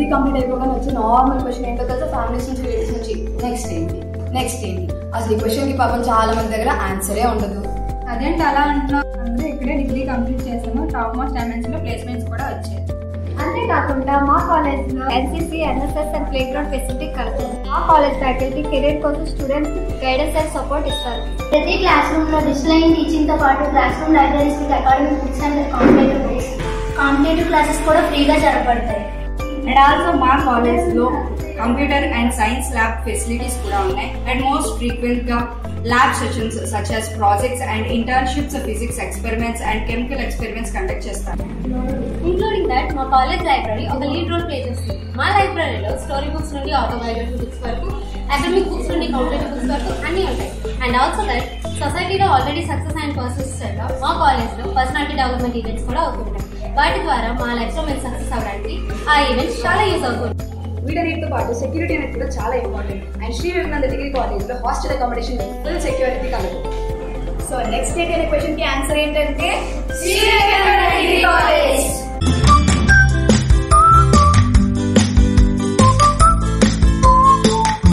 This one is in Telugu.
డిగ్రీ కంప్లీట్ అయిపోగానే వచ్చి నార్మల్ క్వశ్చన్ ఏంటో తెలుసా ఫ్యామిలీస్ నుంచి రిలేటివ్స్ నుంచి నెక్స్ట్ ఏంటి నెక్స్ట్ ఏంటి అసలు ఈ క్వశ్చన్ కి పాపం చాలా మంది దగ్గర ఆన్సరే ఉండదు అదేంటి అలా అంటున్నావు అందరూ ఇక్కడే డిగ్రీ కంప్లీట్ చేసాము టాప్ మోస్ట్ డైమెన్స్ లో ప్లేస్మెంట్స్ కూడా వచ్చాయి అంతేకాకుండా మా కాలేజ్ లో NCC NSS and play ground facility కలుగుతుంది మా కాలేజ్ ఫ్యాకల్టీ కెరీర్ కోసం స్టూడెంట్స్ గైడెన్స్ అండ్ సపోర్ట్ ఇస్తారు ప్రతి క్లాస్ రూమ్ లో డిజిటల్ టీచింగ్ తో పాటు class room libraries academic books and competitive books competitive classes కూడా ఫ్రీగా జరపబడతాయి అండ్ ఆల్సో మా కాలేజ్ లో computer and science lab facilities కూడా ఉన్నాయి అండ్ మోస్ట్ ఫ్రీక్వెంట్ గా lab sessions such as projects and internships physics experiments and chemical experiments conduct చేస్తారు ఇంక్లూడింగ్ దట్ మా కాలేజ్ లైబ్రరీ ఒక లీడ్ రోల్ ప్లే చేస్తుంది మా లైబ్రరీలో స్టోరీ బుక్స్ నుండి ఆటోబయోగ్రఫీ బుక్స్ వరకు అకాడమిక్ బుక్స్ నుండి కాంపిటేటివ్ బుక్స్ వరకు అన్ని ఉంటాయి అండ్ ఆల్సో దట్ సొసైటీలో ఆల్రెడీ సక్సెస్ అండ్ పర్సెస్ మా కాలేజ్ లో పర్సనాలిటీ డెవలప్మెంట్ ఈవెంట్స్ కూడా అవుతుంటాయి వాటి ద్వారా మా లైఫ్ లో మేము సక్సెస్ అవ్వడానికి ఆ ఈవెంట్స్ చాలా యూజ్ అవుతుంది వీటన్నిటితో పాటు సెక్యూరిటీ అనేది కూడా చాలా important and Shri Vivekananda degree college లో హాస్టల్ అకామిడేషన్ ఫుల్ సెక్యూరిటీ కలదు సో నెక్స్ట్ ఏంటి అనే క్వశ్చన్ కి ఆన్సర్ ఏంటంటే శ్రీ వివేకానంద డిగ్రీ కాలేజ్